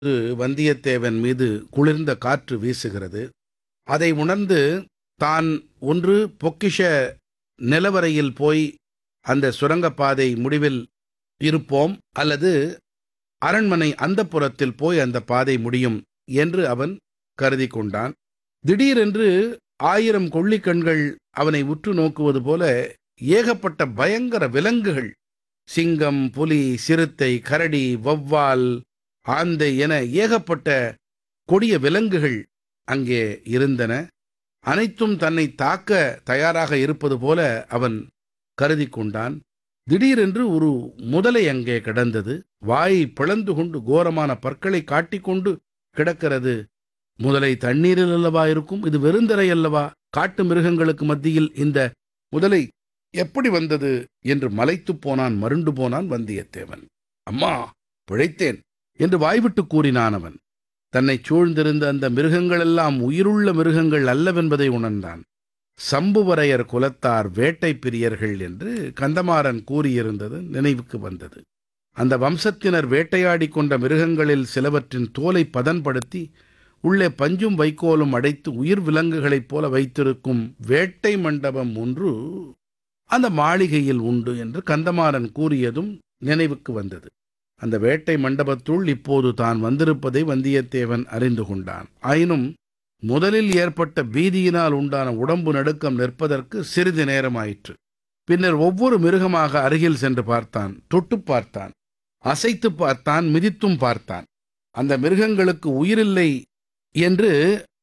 அப்போது வந்தியத்தேவன் மீது குளிர்ந்த காற்று வீசுகிறது அதை உணர்ந்து தான் ஒன்று பொக்கிஷ நிலவரையில் போய் அந்த சுரங்கப்பாதை முடிவில் இருப்போம் அல்லது அரண்மனை அந்தப்புறத்தில் போய் அந்த பாதை முடியும் என்று அவன் கருதி கொண்டான் திடீரென்று ஆயிரம் கொள்ளிக்கண்கள் அவனை உற்று நோக்குவது போல ஏகப்பட்ட பயங்கர விலங்குகள் சிங்கம் புலி சிறுத்தை கரடி வௌவால் ஆந்தை என ஏகப்பட்ட கொடிய விலங்குகள் அங்கே இருந்தன அனைத்தும் தன்னை தாக்க தயாராக இருப்பது போல அவன் கருதி கொண்டான் திடீரென்று ஒரு முதலை அங்கே கிடந்தது வாயை பிளந்து கொண்டு கோரமான பற்களை காட்டிக்கொண்டு கிடக்கிறது முதலை தண்ணீரில் அல்லவா இருக்கும் இது வெறுந்தரை அல்லவா காட்டு மிருகங்களுக்கு மத்தியில் இந்த முதலை எப்படி வந்தது என்று மலைத்துப் போனான் மருண்டு போனான் வந்தியத்தேவன் அம்மா பிழைத்தேன் என்று வாய்விட்டு கூறினான் அவன் தன்னைச் சூழ்ந்திருந்த அந்த மிருகங்களெல்லாம் உயிருள்ள மிருகங்கள் அல்லவென்பதை உணர்ந்தான் சம்புவரையர் குலத்தார் வேட்டை பிரியர்கள் என்று கந்தமாறன் கூறியிருந்தது நினைவுக்கு வந்தது அந்த வம்சத்தினர் வேட்டையாடி கொண்ட மிருகங்களில் சிலவற்றின் தோலை பதன்படுத்தி உள்ளே பஞ்சும் வைக்கோலும் அடைத்து உயிர் விலங்குகளைப் போல வைத்திருக்கும் வேட்டை மண்டபம் ஒன்று அந்த மாளிகையில் உண்டு என்று கந்தமாறன் கூறியதும் நினைவுக்கு வந்தது அந்த வேட்டை மண்டபத்துள் இப்போது தான் வந்திருப்பதை வந்தியத்தேவன் அறிந்து கொண்டான் ஆயினும் முதலில் ஏற்பட்ட பீதியினால் உண்டான உடம்பு நடுக்கம் நிற்பதற்கு சிறிது நேரமாயிற்று பின்னர் ஒவ்வொரு மிருகமாக அருகில் சென்று பார்த்தான் தொட்டு பார்த்தான் அசைத்து பார்த்தான் மிதித்தும் பார்த்தான் அந்த மிருகங்களுக்கு உயிரில்லை என்று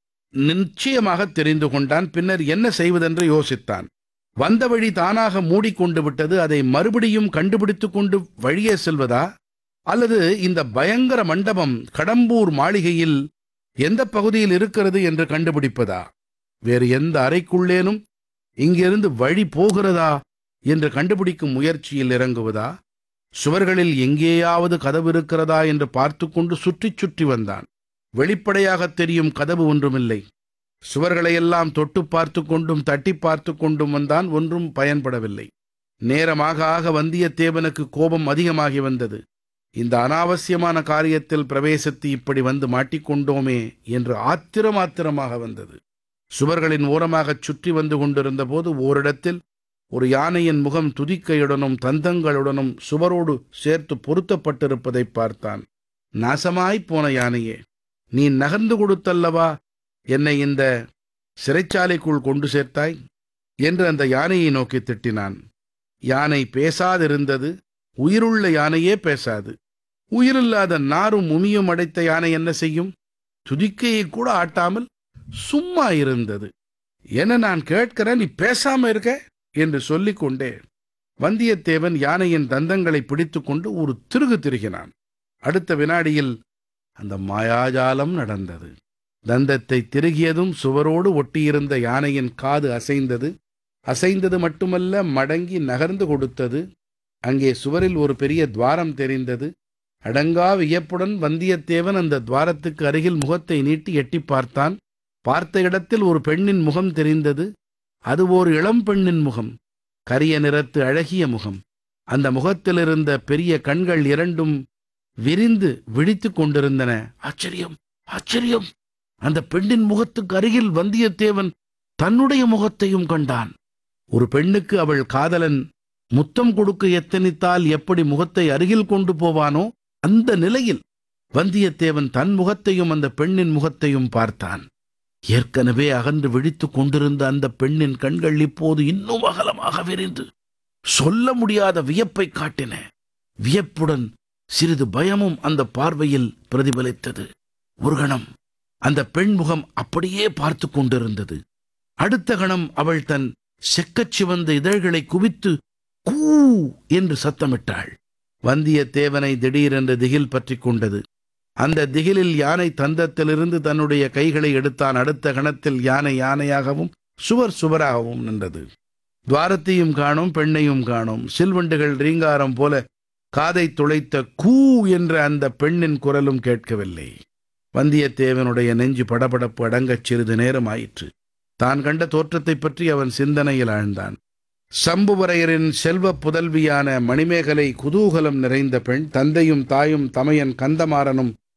நிச்சயமாக தெரிந்து கொண்டான் பின்னர் என்ன செய்வதென்று யோசித்தான் வந்த வழி தானாக மூடிக்கொண்டு விட்டது அதை மறுபடியும் கண்டுபிடித்துக் கொண்டு வழியே செல்வதா அல்லது இந்த பயங்கர மண்டபம் கடம்பூர் மாளிகையில் எந்த பகுதியில் இருக்கிறது என்று கண்டுபிடிப்பதா வேறு எந்த அறைக்குள்ளேனும் இங்கிருந்து வழி போகிறதா என்று கண்டுபிடிக்கும் முயற்சியில் இறங்குவதா சுவர்களில் எங்கேயாவது கதவு இருக்கிறதா என்று பார்த்து கொண்டு சுற்றிச் சுற்றி வந்தான் வெளிப்படையாக தெரியும் கதவு ஒன்றுமில்லை சுவர்களையெல்லாம் தொட்டு பார்த்து கொண்டும் தட்டி பார்த்து கொண்டும் வந்தான் ஒன்றும் பயன்படவில்லை நேரமாக ஆக வந்தியத்தேவனுக்கு கோபம் அதிகமாகி வந்தது இந்த அனாவசியமான காரியத்தில் பிரவேசித்து இப்படி வந்து மாட்டிக்கொண்டோமே என்று ஆத்திரம் ஆத்திரமாக வந்தது சுவர்களின் ஓரமாகச் சுற்றி வந்து கொண்டிருந்த போது ஓரிடத்தில் ஒரு யானையின் முகம் துதிக்கையுடனும் தந்தங்களுடனும் சுவரோடு சேர்த்து பொருத்தப்பட்டிருப்பதை பார்த்தான் நாசமாய்ப் போன யானையே நீ நகர்ந்து கொடுத்தல்லவா என்னை இந்த சிறைச்சாலைக்குள் கொண்டு சேர்த்தாய் என்று அந்த யானையை நோக்கி திட்டினான் யானை பேசாதிருந்தது உயிருள்ள யானையே பேசாது உயிரில்லாத நாரும் உமியும் அடைத்த யானை என்ன செய்யும் துதிக்கையை கூட ஆட்டாமல் சும்மா இருந்தது என்ன நான் கேட்கிறேன் நீ பேசாம இருக்க என்று சொல்லிக் கொண்டே வந்தியத்தேவன் யானையின் தந்தங்களை பிடித்துக்கொண்டு ஒரு திருகு திருகினான் அடுத்த வினாடியில் அந்த மாயாஜாலம் நடந்தது தந்தத்தை திருகியதும் சுவரோடு ஒட்டியிருந்த யானையின் காது அசைந்தது அசைந்தது மட்டுமல்ல மடங்கி நகர்ந்து கொடுத்தது அங்கே சுவரில் ஒரு பெரிய துவாரம் தெரிந்தது அடங்கா வியப்புடன் வந்தியத்தேவன் அந்த துவாரத்துக்கு அருகில் முகத்தை நீட்டி எட்டி பார்த்தான் பார்த்த இடத்தில் ஒரு பெண்ணின் முகம் தெரிந்தது அது ஓர் இளம் பெண்ணின் முகம் கரிய நிறத்து அழகிய முகம் அந்த முகத்திலிருந்த பெரிய கண்கள் இரண்டும் விரிந்து விழித்துக் கொண்டிருந்தன ஆச்சரியம் ஆச்சரியம் அந்த பெண்ணின் முகத்துக்கு அருகில் வந்தியத்தேவன் தன்னுடைய முகத்தையும் கண்டான் ஒரு பெண்ணுக்கு அவள் காதலன் முத்தம் கொடுக்க எத்தனித்தால் எப்படி முகத்தை அருகில் கொண்டு போவானோ அந்த நிலையில் வந்தியத்தேவன் தன் முகத்தையும் அந்த பெண்ணின் முகத்தையும் பார்த்தான் ஏற்கனவே அகன்று விழித்துக் கொண்டிருந்த அந்த பெண்ணின் கண்கள் இப்போது இன்னும் அகலமாக விரிந்து சொல்ல முடியாத வியப்பை காட்டின வியப்புடன் சிறிது பயமும் அந்த பார்வையில் பிரதிபலித்தது ஒரு கணம் அந்த பெண் முகம் அப்படியே பார்த்து கொண்டிருந்தது அடுத்த கணம் அவள் தன் செக்கச் சிவந்த இதழ்களை குவித்து கூ என்று சத்தமிட்டாள் வந்தியத்தேவனை திடீரென்று திகில் பற்றிக் கொண்டது அந்த திகிலில் யானை தந்தத்திலிருந்து தன்னுடைய கைகளை எடுத்தான் அடுத்த கணத்தில் யானை யானையாகவும் சுவர் சுவராகவும் நின்றது துவாரத்தையும் காணும் பெண்ணையும் காணும் சில்வண்டுகள் ரீங்காரம் போல காதை துளைத்த கூ என்ற அந்த பெண்ணின் குரலும் கேட்கவில்லை வந்தியத்தேவனுடைய நெஞ்சு படபடப்பு அடங்கச் சிறிது நேரம் ஆயிற்று தான் கண்ட தோற்றத்தைப் பற்றி அவன் சிந்தனையில் ஆழ்ந்தான் சம்புவரையரின் செல்வப் புதல்வியான மணிமேகலை குதூகலம் நிறைந்த பெண் தந்தையும் தாயும் தமையன் கந்தமாறனும்